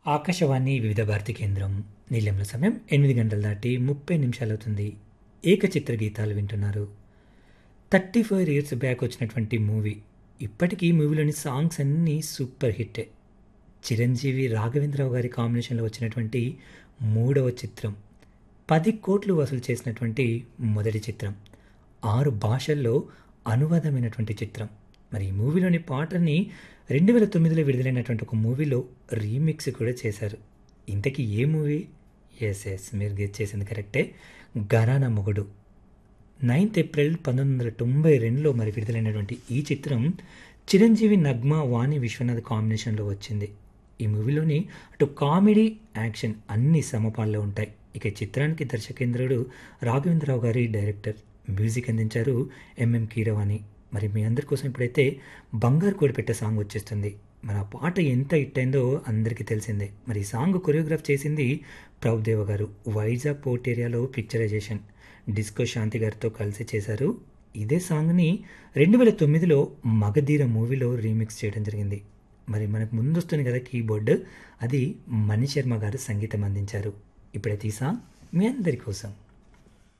ఆకాశవాణి వివిధ భారతి కేంద్రం నీలెంల సమయం ఎనిమిది గంటలు దాటి ముప్పై నిమిషాలు అవుతుంది ఏకచిత్ర గీతాలు వింటున్నారు థర్టీ ఫోర్ ఇయర్స్ బ్యాక్ వచ్చినటువంటి మూవీ ఇప్పటికీ ఈ మూవీలోని సాంగ్స్ అన్నీ సూపర్ హిట్టే చిరంజీవి రాఘవేంద్రరావు గారి కాంబినేషన్లో వచ్చినటువంటి మూడవ చిత్రం పది కోట్లు వసూలు చేసినటువంటి మొదటి చిత్రం ఆరు భాషల్లో అనువాదమైనటువంటి చిత్రం మరి ఈ మూవీలోని పాటని రెండు వేల తొమ్మిదిలో విడుదలైనటువంటి ఒక మూవీలో రీమిక్స్ కూడా చేశారు ఇంతకీ ఏ మూవీ ఎస్ ఎస్ మీరు గెస్ చేసింది కరెక్టే గరానా మొగుడు నైన్త్ ఏప్రిల్ పంతొమ్మిది వందల తొంభై రెండులో మరి విడుదలైనటువంటి ఈ చిత్రం చిరంజీవి నగ్మ వాణి విశ్వనాథ్ కాంబినేషన్లో వచ్చింది ఈ మూవీలోని అటు కామెడీ యాక్షన్ అన్ని సమపాల్లో ఉంటాయి ఇక ఈ చిత్రానికి దర్శకేంద్రుడు రాఘవేంద్రరావు గారి డైరెక్టర్ మ్యూజిక్ అందించారు ఎంఎం కీరవాణి మరి మీ అందరి కోసం ఇప్పుడైతే బంగారు కోడి పెట్టే సాంగ్ వచ్చేస్తుంది మరి ఆ పాట ఎంత హిట్ అయిందో అందరికీ తెలిసిందే మరి ఈ సాంగ్ కొరియోగ్రాఫ్ చేసింది ప్రభుదేవ గారు వైజాగ్ పోర్ట్ ఏరియాలో పిక్చరైజేషన్ డిస్కో శాంతి గారితో కలిసి చేశారు ఇదే సాంగ్ని రెండు వేల తొమ్మిదిలో మగధీర మూవీలో రీమిక్స్ చేయడం జరిగింది మరి మనకు ముందు వస్తుంది కదా కీబోర్డ్ అది మణి శర్మ గారు సంగీతం అందించారు ఇప్పుడైతే ఈ సాంగ్ మీ అందరి కోసం